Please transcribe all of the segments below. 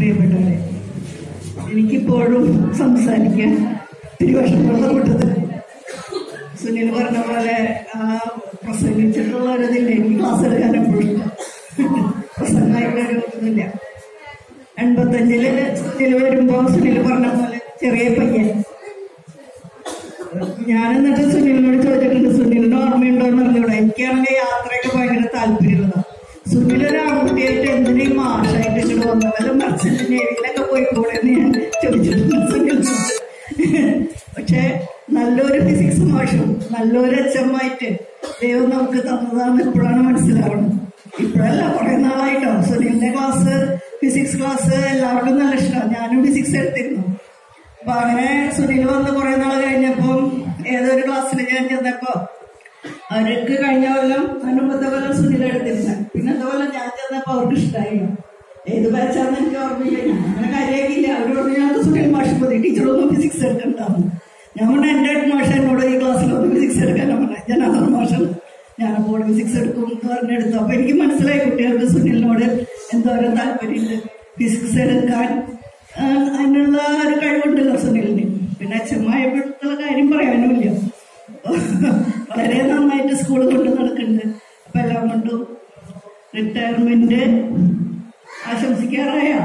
പ്രിയപ്പെട്ടവരെ എനിക്കിപ്പോഴും സംസാരിക്കാൻ ഇത്തിരി വിഷമമുള്ള കൂട്ടത്തിൽ സുനിൽ പറഞ്ഞ പോലെ ആ പ്രസംഗിച്ചിട്ടുള്ള ഒരു ഇതില്ല എനിക്ക് ക്ലാസ് എടുക്കാൻ എപ്പോഴും ഇഷ്ടം. പ്രസംഗമായിട്ടൊരു ഇതില്ല എൺപത്തഞ്ചില് സുനിൽ വരുമ്പോ സുനിൽ പറഞ്ഞ പോലെ ചെറിയ പയ്യൻ ഞാൻ എന്നിട്ട് സുനിലിനോട് ചോദിച്ചിട്ടുണ്ട് സുനിലിന് ഓർമ്മയുണ്ടോ എന്ന് അറിഞ്ഞൂടെ എനിക്കാണെങ്കിൽ യാത്രയൊക്കെ ഭയങ്കര താല്പര്യമുള്ളതാണ് സുനിൽ ഒരു ആൺകുട്ടിയായിട്ട് എന്തിനീ മാഷായിട്ട് ഇങ്ങോട്ട് വന്ന വല്ല മത്സ്യന്റെ നേവിയിലൊക്കെ പോയി കൂടെ എന്ന് ഞാൻ ചോദിച്ചിട്ടുണ്ട് സുനിലിനോട് പക്ഷെ നല്ലൊരു ഫിസിക്സ് മാഷും നല്ലൊരു അച്ഛമ്മായിട്ട് ദൈവം നമുക്ക് തന്നതാന്ന് ഇപ്പോഴാണ് മനസ്സിലാവുന്നത് ഇപ്പോഴല്ല കുറെ നാളായിട്ടോ സുനിലിന്റെ ക്ലാസ് ഫിസിക്സ് ക്ലാസ് എല്ലാവർക്കും നല്ല ഇഷ്ടമാണ് ഞാനും ഫിസിക്സ് എടുത്തിരുന്നു അപ്പൊ അങ്ങനെ സുനിൽ വന്ന് കുറെ നാൾ കഴിഞ്ഞപ്പം ഏതൊരു ക്ലാസ്സിൽ ഞാൻ ചെന്നപ്പോ അവർക്ക് കഴിഞ്ഞ കൊല്ലം അതിന് മുമ്പത്തെ കൊല്ലം സുനിൽ എടുത്തിരുന്നത് പിന്നത്തെ കൊല്ലം ഞാൻ ചെന്നപ്പോ അവർക്ക് ഇഷ്ടമായില്ല ഏത് ബാച്ചാന്ന് എനിക്ക് ഓർമ്മയില്ല ഞാൻ അങ്ങനെ കാര്യമാക്കിയില്ല അവരോട് ഞങ്ങൾക്ക് സുനിൽ മാഷ് മതി ടീച്ചറൊന്നും ഫിസിക്സ് എടുക്കണ്ടാവും ഞാൻ പറഞ്ഞ എന്റെ ഹെഡ് മാഷ് എന്നോട് ഈ ക്ലാസ്സിലൊന്നും ഫിസിക്സ് എടുക്കാനാ പറഞ്ഞത് ഞാൻ അതാണ് മാഷാണ് ഞാനപ്പോൾ ഫിസിക്സ് എടുക്കും എന്ന് പറഞ്ഞെടുത്തു അപ്പൊ എനിക്ക് മനസ്സിലായി കുട്ടികൾക്ക് സുനിലിനോട് എന്തോരം താല്പര്യമുണ്ട് ഫിസിക്സ് എടുക്കാൻ ആ, അതിനുള്ള ഒരു കഴിവുണ്ടല്ലോ സുനിലിന് പിന്നെ അച്ഛന്മായപ്പോഴത്തുള്ള കാര്യം പറയാനുമില്ല വളരെ നന്നായിട്ട് സ്കൂൾ കൊണ്ട് നടക്കുന്നുണ്ട് അപ്പൊ എല്ലാം കൊണ്ടും റിട്ടയർമെന്റ് ആശംസിക്കാറായ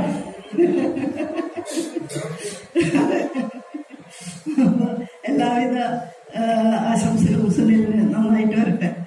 എല്ലാവിധ ആ, ആശംസകളും സുനിലിന് നന്നായിട്ട് വരട്ടെ